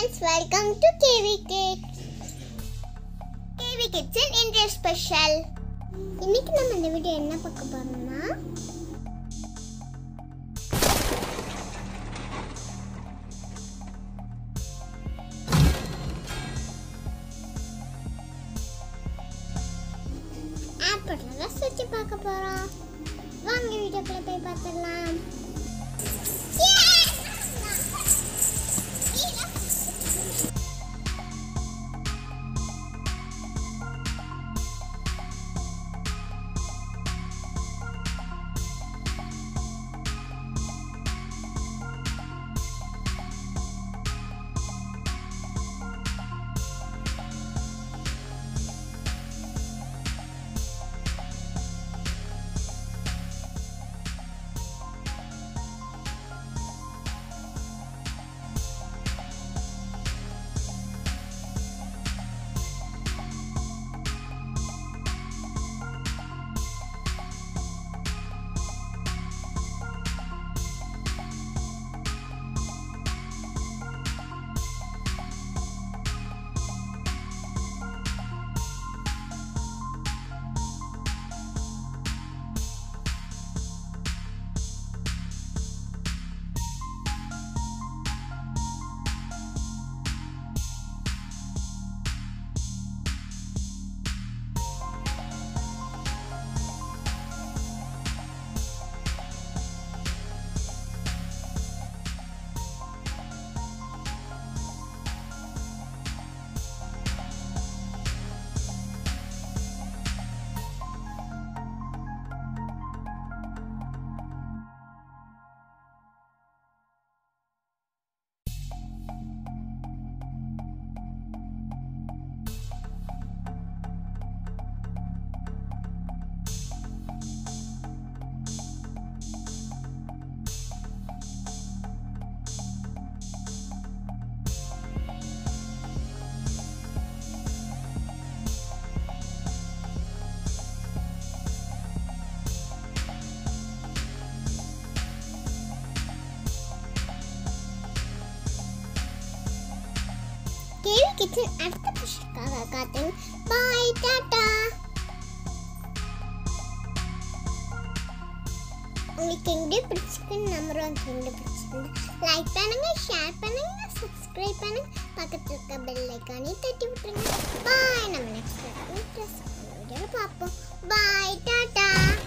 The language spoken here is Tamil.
friends welcome to KV kids KV கிட்ஸின் இன்றைய ஸ்பெஷல் இன்னைக்கு நம்ம இந்த வீடியோ என்ன பார்க்க போறோம்னா ஆப்பிள் சுற்றி பார்க்க போறோம் வாங்க வீடியோக்குள்ள போய் பார்த்துடலாம் கேவி கிச்சன் அடுத்த புஷ்காக காத்துங்க பாய் டாடா உங்களுக்கு எங்கே பிடிச்சிருக்குன்னு நம்புறோம் எங்கே பிடிச்சிருந்து லைக் பண்ணுங்க ஷேர் பண்ணுங்க சப்ஸ்கிரைப் பண்ணுங்க பக்கத்துல இருக்க பெல் ஐக்கானே தட்டி விட்டுருங்க பாய் நம்ம நெக்ஸ்ட் வீடியோவில் பார்ப்போம் பாய் டாடா